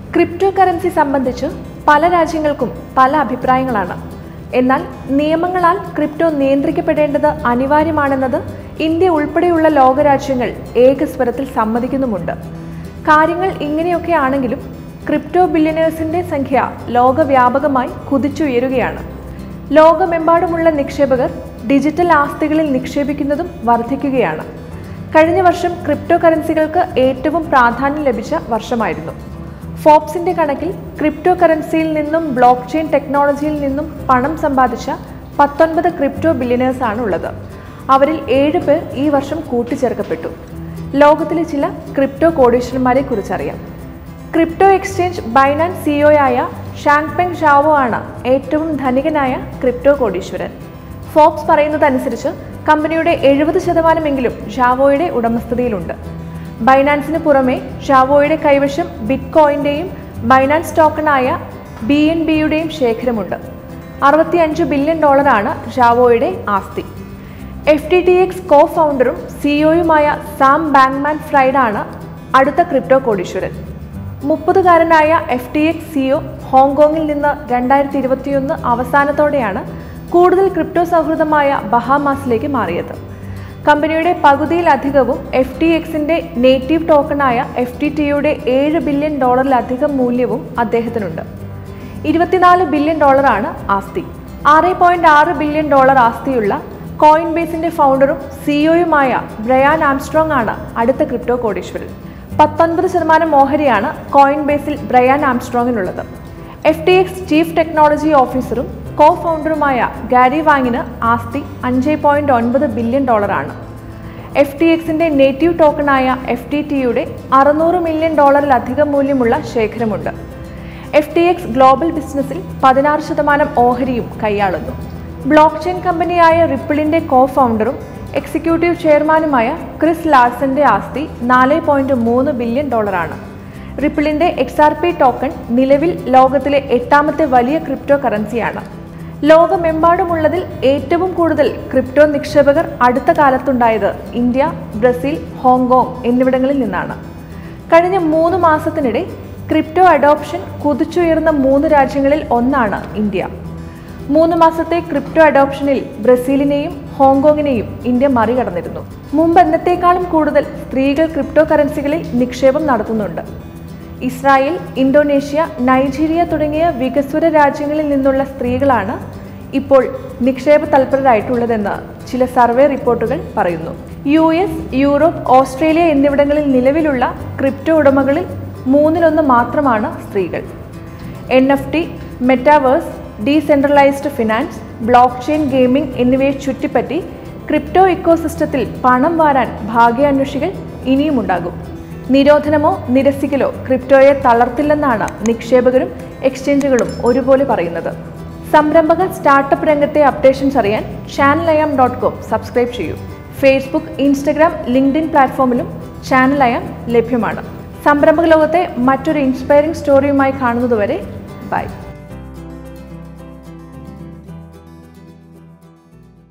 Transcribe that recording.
crypto currency സംബന്ധിച്ച് പല രാജ്യങ്ങൾക്കും പല അഭിപ്രായങ്ങളാണ് എന്നാൽ നിയമങ്ങളാൽ ക്രിപ്റ്റോ നിയന്ത്രിക്കപ്പെടേണ്ടത് അനിവാര്യമാണെന്നത് ഇന്ത്യ ഉൾപ്പെടെയുള്ള ലോകരാജ്യങ്ങൾ ഏകസ്വരത്തിൽ സമ്മതിക്കുന്നുമുണ്ട് കാര്യങ്ങൾ ഇങ്ങനെയൊക്കെ ആണെങ്കിലും ക്രിപ്റ്റോ ബില്യനേഴ്സിന്റെ സംഖ്യ ലോകവ്യാപകമായി കുതിച്ചുയരുകയാണ് ലോകമെമ്പാടുമുള്ള നിക്ഷേപകർ ഡിജിറ്റൽ ആസ്തികളിൽ നിക്ഷേപിക്കുന്നതും വർദ്ധിക്കുകയാണ് കഴിഞ്ഞ വർഷം ക്രിപ്റ്റോ കറൻസികൾക്ക് ഏറ്റവും പ്രാധാന്യം ലഭിച്ച വർഷമായിരുന്നു ഫോബ്സിന്റെ കണക്കിൽ ക്രിപ്റ്റോ കറൻസിയിൽ നിന്നും ബ്ലോക്ക് ചെയിൻ ടെക്നോളജിയിൽ നിന്നും പണം സമ്പാദിച്ച പത്തൊൻപത് ക്രിപ്റ്റോ ബില്യനേഴ്സ് ആണ് ഉള്ളത് അവരിൽ ഏഴ് പേർ ഈ വർഷം കൂട്ടിച്ചേർക്കപ്പെട്ടു ലോകത്തിലെ ചില ക്രിപ്റ്റോ കോടീശ്വരന്മാരെ കുറിച്ചറിയാം ക്രിപ്റ്റോ എക്സ്ചേഞ്ച് ബൈനാൻസ് സിഇഒയായ ഷാങ്പെങ് ഷാവോ ആണ് ഏറ്റവും ധനികനായ ക്രിപ്റ്റോ കോടീശ്വരൻ ഫോബ്സ് പറയുന്നതനുസരിച്ച് കമ്പനിയുടെ എഴുപത് ശതമാനമെങ്കിലും ഷാവോയുടെ ഉടമസ്ഥതയിലുണ്ട് ബൈനാൻസിന് പുറമെ ഷാവോയുടെ കൈവശം ബിറ്റ് കോയിന്റെയും ബൈനാൻസ് ടോക്കണായ ബി എൻ ബിയുടെയും ശേഖരമുണ്ട് അറുപത്തിയഞ്ച് ബില്യൺ ഡോളറാണ് ഷാവോയുടെ ആസ്തി എഫ് ടി ടി എക്സ് കോ ഫൗണ്ടറും സിഇഒയുമായ സാം ബാങ്ക്മാൻ ഫ്രൈഡാണ് അടുത്ത ക്രിപ്റ്റോ കോടീശ്വരൻ മുപ്പതുകാരനായ എഫ് ടി എക്സ് സിഒ ഹോങ്കോങ്ങിൽ നിന്ന് രണ്ടായിരത്തി ഇരുപത്തിയൊന്ന് അവസാനത്തോടെയാണ് കൂടുതൽ ക്രിപ്റ്റോ സൗഹൃദമായ ബഹാമാസിലേക്ക് മാറിയത് കമ്പനിയുടെ പകുതിയിലധികവും എഫ് ടി എക്സിന്റെ നേറ്റീവ് ടോക്കണായ എഫ് ടി ടിയുടെ ഏഴ് ബില്യൺ ഡോളറിലധികം മൂല്യവും അദ്ദേഹത്തിനുണ്ട് ഇരുപത്തിനാല് ബില്യൺ ഡോളറാണ് ആസ്തി ആറ് പോയിന്റ് ആറ് ബില്യൺ ഡോളർ ആസ്തിയുള്ള കോയിൻ ബേസിന്റെ ഫൗണ്ടറും സിഇഒയുമായ ബ്രയാൻ ആംസ്ട്രോങ് ആണ് അടുത്ത ക്രിപ്റ്റോ കോടീശ്വരൻ പത്തൊൻപത് ശതമാനം ഓഹരിയാണ് കോയിൻ ബേസിൽ ബ്രയാൻ ആംസ്ട്രോങ്ങിനുള്ളത് F T X chief technology ഓഫീസറും കോ ഫൗണ്ടറുമായ ഗാരി വാങ്ങിന് ആസ്തി അഞ്ച് പോയിന്റ് ഒൻപത് ബില്യൺ ഡോളറാണ് എഫ് ടി എക്സിന്റെ നേറ്റീവ് ടോക്കണായ എഫ് ടി ടിയുടെ അറുന്നൂറ് മില്യൺ ഡോളറിലധികം മൂല്യമുള്ള ശേഖരമുണ്ട് എഫ് ടി എക്സ് ഗ്ലോബൽ ബിസിനസ്സിൽ പതിനാറ് ശതമാനം ഓഹരിയും കൈയാളുന്നു ബ്ലോക്ക് ചെയിൻ കമ്പനിയായ റിപ്പിളിന്റെ കോ ഫൗണ്ടറും എക്സിക്യൂട്ടീവ് ചെയർമാനുമായ ക്രിസ് ലാർസന്റെ ആസ്തി നാല് പോയിന്റ് മൂന്ന് ബില്യൺ ഡോളറാണ് റിപ്പിളിന്റെ എക്സ് ആർ പി ടോക്കൺ നിലവിൽ ലോകത്തിലെ എട്ടാമത്തെ വലിയ ക്രിപ്റ്റോ കറൻസിയാണ് ലോകമെമ്പാടുമുള്ളതിൽ ഏറ്റവും കൂടുതൽ ക്രിപ്റ്റോ നിക്ഷേപകർ അടുത്ത കാലത്തുണ്ടായത് ഇന്ത്യ ബ്രസീൽ ഹോങ്കോങ് എന്നിവിടങ്ങളിൽ നിന്നാണ് കഴിഞ്ഞ മൂന്ന് മാസത്തിനിടെ ക്രിപ്റ്റോ അഡോപ്ഷൻ കുതിച്ചുയർന്ന മൂന്ന് രാജ്യങ്ങളിൽ ഒന്നാണ് ഇന്ത്യ മൂന്ന് മാസത്തെ ക്രിപ്റ്റോ അഡോപ്ഷനിൽ ബ്രസീലിനെയും ഹോങ്കോങ്ങിനെയും ഇന്ത്യ മറികടന്നിരുന്നു മുമ്പ് എന്നത്തേക്കാളും കൂടുതൽ സ്ത്രീകൾ ക്രിപ്റ്റോ കറൻസികളിൽ നിക്ഷേപം നടത്തുന്നുണ്ട് ഇസ്രായേൽ ഇന്തോനേഷ്യ നൈജീരിയ തുടങ്ങിയ വികസ്വര രാജ്യങ്ങളിൽ നിന്നുള്ള സ്ത്രീകളാണ് ഇപ്പോൾ നിക്ഷേപ തൽപരരായിട്ടുള്ളതെന്ന് ചില സർവേ റിപ്പോർട്ടുകൾ പറയുന്നു യു എസ് യൂറോപ്പ് ഓസ്ട്രേലിയ എന്നിവിടങ്ങളിൽ നിലവിലുള്ള ക്രിപ്റ്റോ ഉടമകളിൽ മൂന്നിലൊന്ന് മാത്രമാണ് സ്ത്രീകൾ N F T metaverse decentralised finance blockchain gaming എന്നിവയെ ചുറ്റിപ്പറ്റി ക്രിപ്റ്റോ ഇക്കോസിസ്റ്റത്തിൽ പണം വാരാൻ ഭാഗ്യാന്വേഷികൾ ഇനിയുമുണ്ടാകും നിരോധനമോ നിരസിക്കലോ ക്രിപ്റ്റോയെ തളർത്തില്ലെന്നാണ് നിക്ഷേപകരും എക്സ്ചേഞ്ചുകളും ഒരുപോലെ പറയുന്നത് സംരംഭക സ്റ്റാർട്ടപ്പ് രംഗത്തെ അപ്ഡേഷൻസ് അറിയാൻ channel I'm dot com subscribe ചെയ്യൂ ഫേസ്ബുക്ക് ഇൻസ്റ്റഗ്രാം ലിങ്ക്ഡിൻ പ്ലാറ്റ്ഫോമിലും ചാനൽ അയാം ലഭ്യമാണ് സംരംഭക ലോകത്തെ മറ്റൊരു ഇൻസ്പയറിംഗ് സ്റ്റോറിയുമായി കാണുന്നതുവരെ ബൈ